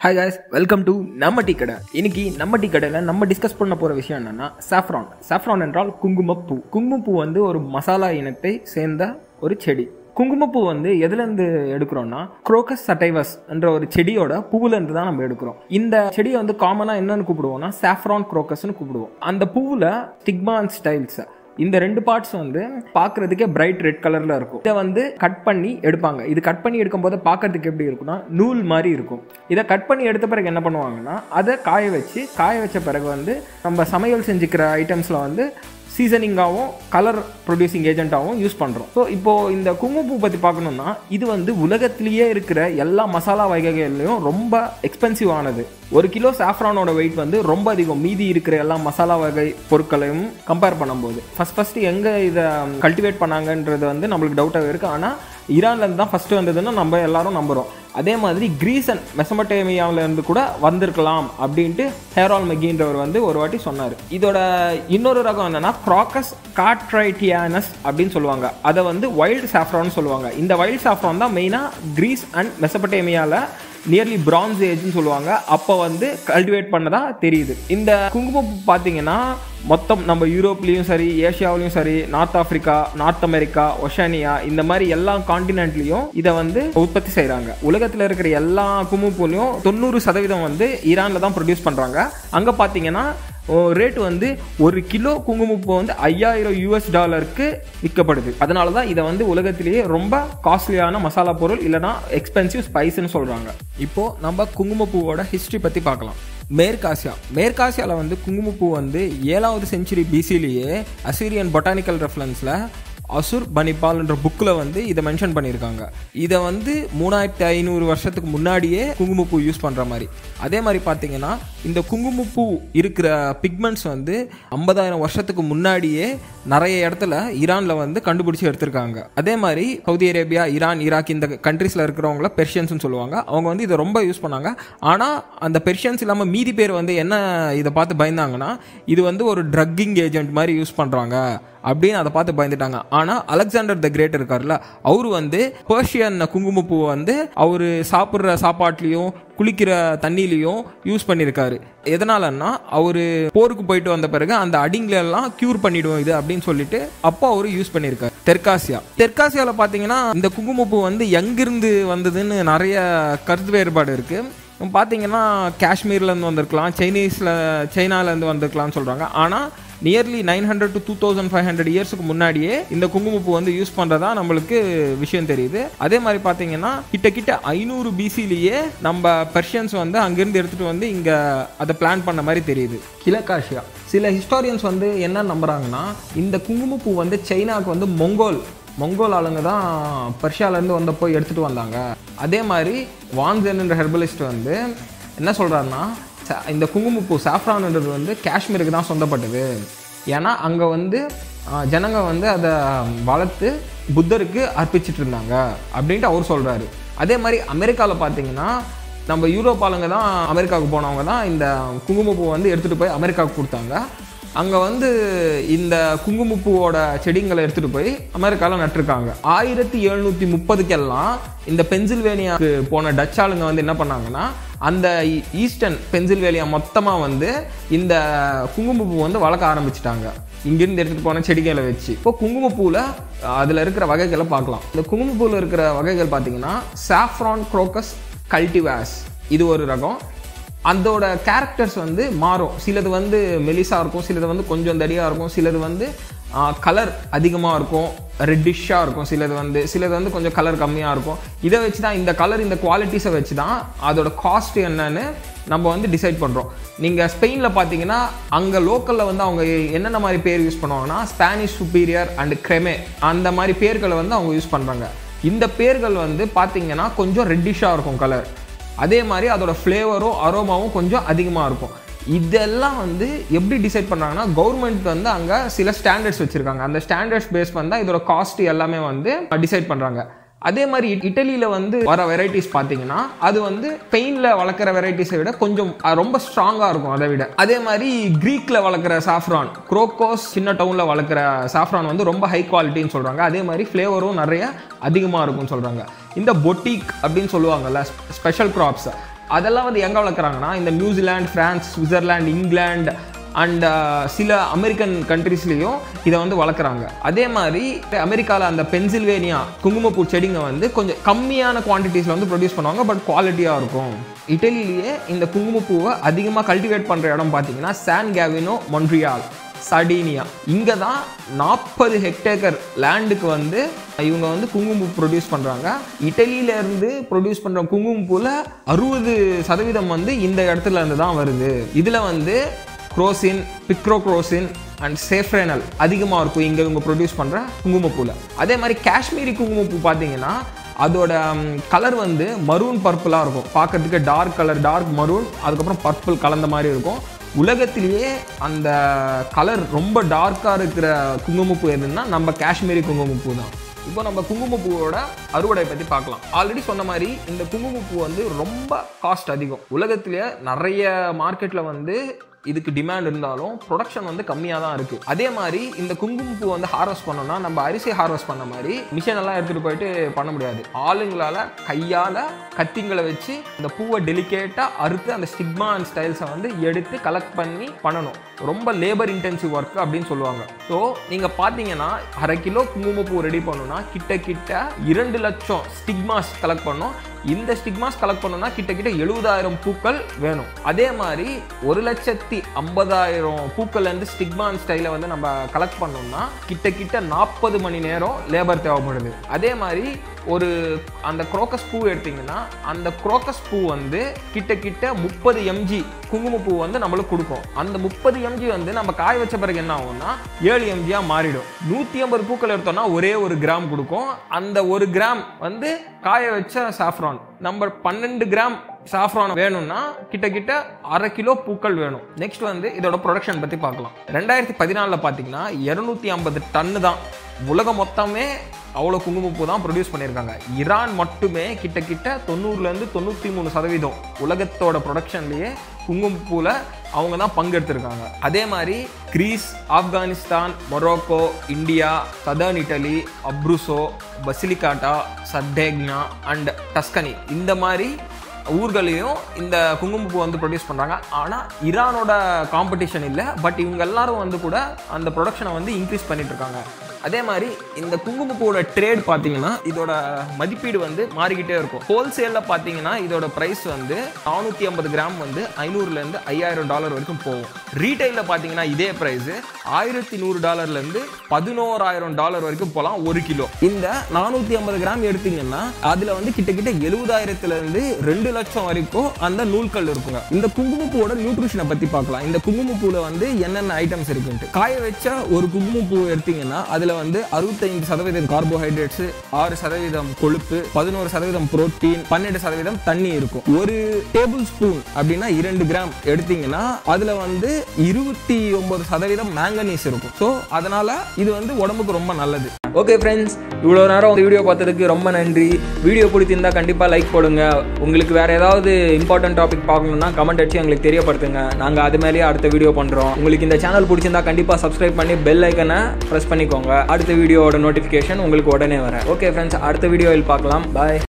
hi guys welcome to நம்ம tea கடை இன்னைக்கு நம்ம டீ கடையில் நம்ம டிஸ்கஸ் பண்ண போகிற விஷயம் என்னன்னா சாஃப்ரான் சாஃப்ரான் என்றால் குங்குமப்பூ குங்குமப்பூ வந்து ஒரு மசாலா இனத்தை சேர்ந்த ஒரு செடி குங்குமப்பூ வந்து எதுலேருந்து எடுக்கிறோம்னா குரோக்கஸ் சட்டைவஸ் என்ற ஒரு செடியோட பூவுலேருந்து தான் நம்ம எடுக்கிறோம் இந்த செடியை வந்து காமனாக என்னன்னு கூப்பிடுவோம்னா சாஃப்ரான் குரோக்கஸ்னு கூப்பிடுவோம் அந்த பூவில் ஸ்டிக்மா அண்ட் ஸ்டைல்ஸ் இந்த ரெண்டு பார்ட்ஸ் வந்து பார்க்கறதுக்கே பிரைட் ரெட் கலர்ல இருக்கும் இதை வந்து கட் பண்ணி எடுப்பாங்க இது கட் பண்ணி எடுக்கும்போது பார்க்கறதுக்கு எப்படி இருக்கும்னா நூல் மாதிரி இருக்கும் இதை கட் பண்ணி எடுத்த பிறகு என்ன பண்ணுவாங்கன்னா அதை காய வச்சு காய வச்ச பிறகு வந்து நம்ம சமையல் செஞ்சுக்கிற ஐட்டம்ஸில் வந்து சீசனிங்காகவும் கலர் ப்ரொடியூசிங் ஏஜென்ட்டாகவும் யூஸ் பண்ணுறோம் ஸோ இப்போது இந்த குங்குமப்பூ பற்றி பார்க்கணுன்னா இது வந்து உலகத்திலேயே இருக்கிற எல்லா மசாலா வகைகள்லையும் ரொம்ப எக்ஸ்பென்சிவ் ஆனது ஒரு கிலோ சாஃப்ரானோட வெயிட் வந்து ரொம்ப அதிகம் மீதி இருக்கிற எல்லா மசாலா வகை பொருட்களையும் கம்பேர் பண்ணும்போது ஃபஸ்ட் ஃபஸ்ட்டு எங்கே இதை கல்டிவேட் பண்ணாங்கன்றது வந்து நம்மளுக்கு டவுட்டாக இருக்குது ஆனால் ஈரான்லேருந்து தான் ஃபஸ்ட்டு வந்ததுன்னு நம்ம எல்லாரும் நம்புகிறோம் அதே மாதிரி கிரீஸ் அண்ட் மெசமட்டேமியாவிலேருந்து கூட வந்திருக்கலாம் அப்படின்ட்டு ஹேரால் மெகின்றவர் வந்து ஒரு வாட்டி சொன்னார் இதோட இன்னொரு ரகம் என்னன்னா க்ராக்கஸ் காட்ரைட்டியானஸ் அப்படின்னு சொல்லுவாங்க அதை வந்து வைல்டு சாஃப்ரான்னு சொல்லுவாங்க இந்த வைல்டு சாஃப்ரான் தான் மெயினாக கிரீஸ் அண்ட் மெசபட்டேமியாவில் நியர்லி பிரான்ஸ் ஏஜ்னு சொல்லுவாங்க அப்போ வந்து கல்டிவேட் பண்ணதா தெரியுது இந்த குங்குமப்பூ பார்த்தீங்கன்னா மொத்தம் நம்ம யூரோப்லேயும் சரி ஏஷியாவிலையும் சரி North Africa North America Oceania இந்த மாதிரி எல்லா காண்டினென்ட்லேயும் இதை வந்து உற்பத்தி செய்கிறாங்க உலகத்தில் இருக்கிற எல்லா குங்குமப்பூலையும் தொண்ணூறு சதவீதம் வந்து ஈரானில் தான் ப்ரொடியூஸ் பண்ணுறாங்க அங்கே பார்த்தீங்கன்னா ரேட் வந்து ஒரு கிலோ குங்குமப்பூ வந்து ஐயாயிரம் யூஎஸ் டாலருக்கு விற்கப்படுது அதனால தான் இதை வந்து உலகத்திலேயே ரொம்ப காஸ்ட்லியான மசாலா பொருள் இல்லைனா எக்ஸ்பென்சிவ் ஸ்பைஸ்ன்னு சொல்கிறாங்க இப்போ நம்ம குங்குமப்பூவோட ஹிஸ்ட்ரி பற்றி பார்க்கலாம் மேற்காசியா மேற்காசியாவில் வந்து குங்குமப்பூ வந்து ஏழாவது செஞ்சுரி பிசிலேயே அசீரியன் பொட்டானிக்கல் ரெஃபரன்ஸில் அசுர் பனிபால்ன்ற புக்கில் வந்து இதை மென்ஷன் பண்ணியிருக்காங்க இதை வந்து மூணாயிரத்தி ஐநூறு வருஷத்துக்கு முன்னாடியே குங்குமப்பூ யூஸ் பண்ணுற மாதிரி அதே மாதிரி பார்த்தீங்கன்னா இந்த குங்குமப்பூ இருக்கிற பிக்மெண்ட்ஸ் வந்து ஐம்பதாயிரம் வருஷத்துக்கு முன்னாடியே நிறைய இடத்துல ஈரானில் வந்து கண்டுபிடிச்சி எடுத்திருக்காங்க அதே மாதிரி சவுதி அரேபியா ஈரான் ஈராக் இந்த கண்ட்ரீஸில் இருக்கிறவங்கள பெர்ஷியன்ஸ்னு சொல்லுவாங்க அவங்க வந்து இதை ரொம்ப யூஸ் பண்ணாங்க ஆனால் அந்த பெர்ஷியன்ஸ் இல்லாமல் மீதி பேர் வந்து என்ன இதை பார்த்து பயந்தாங்கன்னா இது வந்து ஒரு ட்ரக்கிங் ஏஜென்ட் மாதிரி யூஸ் பண்ணுறாங்க அப்படின்னு அதை பார்த்து பயந்துட்டாங்க ஆனால் அலெக்சாண்டர் த கிரேட் இருக்கார்ல அவர் வந்து பர்ஷியன் குங்குமப்பூவை வந்து அவர் சாப்பிட்ற சாப்பாட்லேயும் குளிக்கிற தண்ணிலையும் யூஸ் பண்ணியிருக்காரு எதனாலன்னா அவர் போருக்கு போயிட்டு வந்த பிறகு அந்த அடிங்களை எல்லாம் கியூர் பண்ணிடுவோம் இது அப்படின்னு சொல்லிட்டு அப்போ அவர் யூஸ் பண்ணியிருக்காரு தெற்காசியா தெற்காசியாவில் பார்த்தீங்கன்னா இந்த குங்குமப்பூ வந்து எங்கிருந்து வந்ததுன்னு நிறைய கருத்து வேறுபாடு இருக்குது பார்த்தீங்கன்னா காஷ்மீர்லேருந்து வந்திருக்கலாம் சைனீஸில் சைனாலேருந்து வந்திருக்கலாம்னு சொல்கிறாங்க ஆனால் nearly nine hundred to two thousand five hundred இயர்ஸுக்கு முன்னாடியே இந்த குங்குமப்பூ வந்து யூஸ் பண்ணுறதா நம்மளுக்கு விஷயம் தெரியுது அதே மாதிரி பார்த்தீங்கன்னா கிட்ட கிட்ட ஐநூறு பிசிலேயே நம்ம பெர்ஷியன்ஸ் வந்து அங்கேருந்து எடுத்துகிட்டு வந்து இங்கே அதை பிளான் பண்ண மாதிரி தெரியுது கிழக்காசியா சில ஹிஸ்டாரியன்ஸ் வந்து என்ன நம்புகிறாங்கன்னா இந்த குங்குமப்பூ வந்து சைனாவுக்கு வந்து மொங்கோல் மொங்கோல் ஆளுங்க தான் பர்ஷியாலேருந்து வந்தப்போ எடுத்துகிட்டு வந்தாங்க அதே மாதிரி வான்சென்ன்ற ஹெர்பலிஸ்ட் வந்து என்ன சொல்கிறாருன்னா இந்த குங்குமப்பூ சாஃப்ரான்ன்றது வந்து காஷ்மீருக்கு தான் சொந்தப்பட்டது ஏன்னா அங்கே வந்து ஜனங்க வந்து அதை வளர்த்து புத்தருக்கு அர்ப்பிச்சிட்டு இருந்தாங்க அப்படின்ட்டு அவர் சொல்கிறாரு அதே மாதிரி அமெரிக்காவில் பார்த்தீங்கன்னா நம்ம யூரோப் ஆளுங்க தான் அமெரிக்காவுக்கு போனவங்க தான் இந்த குங்குமப்பூ வந்து எடுத்துகிட்டு போய் அமெரிக்காவுக்கு கொடுத்தாங்க அங்கே வந்து இந்த குங்குமப்பூவோட செடிங்களை எடுத்துகிட்டு போய் அமெரிக்காவில் நட்டிருக்காங்க ஆயிரத்தி எழுநூற்றி முப்பதுக்கெல்லாம் இந்த பென்சில்வேனியாவுக்கு போன டச் ஆளுங்க வந்து என்ன பண்ணாங்கன்னா அந்த ஈஸ்டர்ன் பென்சில்வேலியா மொத்தமாக வந்து இந்த குங்குமப்பூ வந்து வளர்க்க ஆரம்பிச்சிட்டாங்க இங்கிருந்து எடுத்துகிட்டு போன செடிகளை வச்சு இப்போ குங்குமப்பூவில் அதில் இருக்கிற வகைகளை பார்க்கலாம் இந்த குங்குமப்பூவில் இருக்கிற வகைகள் பார்த்தீங்கன்னா சாஃப்ரான் குரோக்கஸ் கல்டிவாஸ் இது ஒரு ரகம் அதோட கேரக்டர்ஸ் வந்து மாறும் சிலது வந்து மெலிசாக இருக்கும் சிலது வந்து கொஞ்சம் தடியாக இருக்கும் சிலது வந்து கலர் அதிகமாக இருக்கும் ரெட்டிஷாக இருக்கும் சிலது வந்து சிலது வந்து கொஞ்சம் கலர் கம்மியாக இருக்கும் இதை வச்சு தான் இந்த கலர் இந்த குவாலிட்டிஸை வச்சு தான் அதோட காஸ்ட் என்னன்னு நம்ம வந்து டிசைட் பண்ணுறோம் நீங்கள் ஸ்பெயினில் பார்த்தீங்கன்னா அங்கே லோக்கலில் வந்து அவங்க என்னென்ன மாதிரி பேர் யூஸ் பண்ணுவாங்கன்னா ஸ்பானிஷ் சுப்பீரியர் அண்ட் கிரெமே அந்த மாதிரி பேர்களை வந்து அவங்க யூஸ் பண்ணுறாங்க இந்த பேர்கள் வந்து பார்த்தீங்கன்னா கொஞ்சம் ரெட்டிஷாக இருக்கும் கலர் அதே மாதிரி அதோட ஃப்ளேவரும் அரோமாவும் கொஞ்சம் அதிகமாக இருக்கும் இதெல்லாம் வந்து எப்படி டிசைட் பண்ணுறாங்கன்னா கவர்மெண்ட் வந்து அங்கே சில ஸ்டாண்டர்ட்ஸ் வச்சுருக்காங்க அந்த ஸ்டாண்டர்ட்ஸ் பேஸ் பண்ணால் இதோட காஸ்ட் எல்லாமே வந்து டிசைட் பண்ணுறாங்க அதே மாதிரி இட்டலியில் வந்து வர வெரைட்டிஸ் பார்த்தீங்கன்னா அது வந்து பெயினில் வளர்க்குற வெரைட்டிஸை விட கொஞ்சம் ரொம்ப ஸ்ட்ராங்காக இருக்கும் அதை விட அதே மாதிரி க்ரீக்கில் வளர்க்குற சாஃப்ரான் குரோக்கோஸ் சின்ன டவுனில் வளர்க்குற சாஃப்ரான் வந்து ரொம்ப ஹை குவாலிட்டின்னு சொல்கிறாங்க அதே மாதிரி ஃப்ளேவரும் நிறைய அதிகமாக இருக்கும்னு சொல்கிறாங்க இந்த பொட்டிக் அப்படின்னு சொல்லுவாங்கல்ல ஸ்பெஷல் க்ராப்ஸ் அதெல்லாம் வந்து எங்கே வளர்க்குறாங்கன்னா இந்த New Zealand France Switzerland England and சில அமெரிக்கன் கண்ட்ரீஸ்லேயும் இதை வந்து வளர்க்குறாங்க அதே மாதிரி அமெரிக்காவில் அந்த பென்சில்வேனியா குங்குமப்பூ செடிங்க வந்து கொஞ்சம் கம்மியான குவான்டிட்டிஸில் வந்து ப்ரொடியூஸ் பண்ணுவாங்க பட் குவாலிட்டியாக இருக்கும் இட்டலியிலேயே இந்த குங்குமப்பூவை அதிகமாக கல்டிவேட் பண்ணுற இடம் பார்த்தீங்கன்னா சான் கேவினோ மொன்ட்ரியால் சர்டீனியா இங்கே தான் நாற்பது ஹெக்டேக்கர் லேண்டுக்கு வந்து இவங்க வந்து குங்குமப்பூ ப்ரொடியூஸ் பண்ணுறாங்க இட்டலியிலேருந்து ப்ரொடியூஸ் பண்ணுற குங்குமப்பூவில் அறுபது சதவீதம் வந்து இந்த இடத்துல இருந்து தான் வருது இதில் வந்து குரோசின் பிக்ரோக்ரோசின் அண்ட் சேஃப்ரேனல் அதிகமாக இருக்கும் இங்கே இவங்க ப்ரொடியூஸ் பண்ணுற குங்குமப்பூவில் அதே மாதிரி காஷ்மீரி குங்குமப்பூ பார்த்தீங்கன்னா அதோட கலர் வந்து மரூன் பர்பிளாக இருக்கும் பார்க்கறதுக்கு டார்க் கலர் டார்க் மரூன் அதுக்கப்புறம் பர்பிள் கலந்த மாதிரி இருக்கும் உலகத்திலேயே அந்த கலர் ரொம்ப டார்க்காக இருக்கிற குங்குமப்பூ எதுன்னா நம்ம காஷ்மீரி குங்குமப்பூ தான் இப்போ நம்ம குங்குமப்பூவோட அறுவடை பற்றி பார்க்கலாம் ஆல்ரெடி சொன்ன மாதிரி இந்த குங்குமப்பூ வந்து ரொம்ப காஸ்ட் அதிகம் உலகத்திலேயே நிறைய மார்க்கெட்டில் வந்து இதுக்கு டிமாண்ட் இருந்தாலும் ப்ரொடக்ஷன் வந்து கம்மியாக தான் இருக்குது அதே மாதிரி இந்த குங்குமப்பூ வந்து ஹார்வெஸ்ட் பண்ணோம்னா நம்ம அரிசி ஹார்வெஸ்ட் பண்ண மாதிரி மிஷின் எல்லாம் எடுத்துகிட்டு போயிட்டு பண்ண முடியாது ஆளுங்களால் கையால் கத்திங்களை வச்சு இந்த பூவை டெலிகேட்டாக அறுத்து அந்த ஸ்டிக்மா அண்ட் ஸ்டைல்ஸை வந்து எடுத்து கலெக்ட் பண்ணி பண்ணணும் ரொம்ப லேபர் இன்டென்சிவ் ஒர்க் அப்படின்னு சொல்லுவாங்க ஸோ நீங்கள் பார்த்தீங்கன்னா அரை கிலோ குங்குமப்பூ ரெடி பண்ணணும்னா கிட்ட கிட்ட இரண்டு லட்சம் ஸ்டிக்மாஸ் கலெக்ட் பண்ணோம் இந்த ஸ்டிக்மாஸ் கலெக்ட் பண்ணணும்னா கிட்ட கிட்ட எழுபதாயிரம் பூக்கள் வேணும் அதே மாதிரி ஒரு லட்சத்தி ஐம்பதாயிரம் பூக்கள்லேருந்து ஸ்டிக்மான் ஸ்டைலை வந்து நம்ம கலெக்ட் பண்ணோம்னா கிட்ட கிட்ட நாற்பது மணி நேரம் லேபர் தேவைப்படுது அதே மாதிரி ஒரு அந்த குரோக்கஸ் பூ எடுத்தீங்கன்னா அந்த குரோக்கஸ் பூ வந்து கிட்ட கிட்ட முப்பது எம்ஜி குங்குமப்பூ வந்து நம்மளுக்கு கொடுக்கும் அந்த முப்பது எம்ஜி வந்து நம்ம காய வச்ச பிறகு என்ன ஆகும்னா ஏழு எம்ஜியாக மாறிடும் நூற்றி ஐம்பது பூக்கள் எடுத்தோம்னா ஒரே ஒரு கிராம் கொடுக்கும் அந்த ஒரு கிராம் வந்து காய வச்ச சாஃப்ரான் நம்ம பன்னெண்டு கிராம் சாஃப்ரான் வேணும்னா கிட்ட கிட்ட அரை கிலோ பூக்கள் வேணும் நெக்ஸ்ட் வந்து இதோட ப்ரொடக்ஷன் பற்றி பார்க்கலாம் ரெண்டாயிரத்தி பதினாலில் பார்த்தீங்கன்னா இரநூத்தி ஐம்பது டன்னு தான் உலகம் மொத்தமே அவ்வளோ குங்குமப்பூ தான் ப்ரொடியூஸ் பண்ணியிருக்காங்க ஈரான் மட்டுமே கிட்ட கிட்ட தொண்ணூறுலேருந்து தொண்ணூற்றி மூணு சதவீதம் உலகத்தோட ப்ரொடக்ஷன்லேயே குங்குமப்பூவில் அவங்க தான் பங்கெடுத்திருக்காங்க அதே மாதிரி Greece Afghanistan Morocco India southern Italy Abruzzo Basilicata Sardegna and Tuscany இந்த மாதிரி ஊர்களையும் இந்த குங்குமப்பூ வந்து ப்ரொடியூஸ் பண்ணுறாங்க ஆனால் ஈரானோட காம்படிஷன் இல்லை பட் இவங்க எல்லாரும் வந்து கூட அந்த ப்ரொடக்ஷனை வந்து இன்க்ரீஸ் பண்ணிட்டு இருக்காங்க அதே மாதிரி இந்த குங்குமப்பூவோட ட்ரேட் பார்த்தீங்கன்னா இதோட மதிப்பீடு வந்து மாறிக்கிட்டே இருக்கும் ஹோல்சேலில் பார்த்தீங்கன்னா இதோட ப்ரைஸ் வந்து நானூற்றி ஐம்பது கிராம் வந்து ஐநூறுலேருந்து ஐயாயிரம் டாலர் வரைக்கும் போகும் ரீட்டைலில் பார்த்தீங்கன்னா இதே ப்ரைஸ் ஆயிரத்தி நூறு டாலர்லேருந்து பதினோராயிரம் டாலர் வரைக்கும் போகலாம் ஒரு கிலோ இந்த நானூற்றி ஐம்பது கிராம் எடுத்தீங்கன்னா அதில் வந்து கிட்ட கிட்ட எழுபதாயிரத்துலேருந்து ரெண்டு லட்சம் வரைக்கும் அந்த நூல்கள் இருக்குங்க இந்த குங்குமப்பூவோட நியூட்ரிஷனை பற்றி பார்க்கலாம் இந்த குங்குமப்பூவில் வந்து என்னென்ன ஐட்டம்ஸ் இருக்குன்ட்டு காய வச்ச ஒரு குங்குமப்பூ எடுத்தீங்கன்னா அதில் வந்து அறுபத்தைந்து சதவீதம் கார்போஹைட்ரேட்ஸ் ஆறு சதவீதம் கொழுப்பு பதினோரு சதவீதம் புரோட்டீன் பன்னெண்டு சதவீதம் தண்ணி இருக்கும் ஒரு டேபிள் ஸ்பூன் அப்படின்னா இரண்டு கிராம் எடுத்தீங்கன்னா அதில் வந்து இருபத்தி ஒன்பது சதவீதம் மேங்கனீஸ் இருக்கும் ஸோ அதனால இது வந்து உடம்புக்கு ரொம்ப நல்லது ஓகே ஃப்ரெண்ட்ஸ் இவ்வளோ நேரம் இந்த வீடியோ பார்த்ததுக்கு ரொம்ப நன்றி வீடியோ பிடிச்சிருந்தா கண்டிப்பாக லைக் போடுங்க உங்களுக்கு வேறு ஏதாவது இம்பார்ட்டன்ட் டாபிக் பார்க்கணும்னா கமெண்ட் அடிச்சு எங்களுக்கு தெரியப்படுத்துங்க நாங்கள் அது மேலேயே அடுத்த வீடியோ பண்ணுறோம் உங்களுக்கு இந்த சேனல் பிடிச்சிருந்தா கண்டிப்பாக சப்ஸ்கிரைப் பண்ணி பெல் ஐக்கனை ப்ரெஸ் பண்ணிக்கோங்க அடுத்த வீடியோவோட நோட்டிஃபிகேஷன் உங்களுக்கு உடனே வர ஓகே ஃப்ரெண்ட்ஸ் அடுத்த வீடியோவில் பார்க்கலாம் பாய்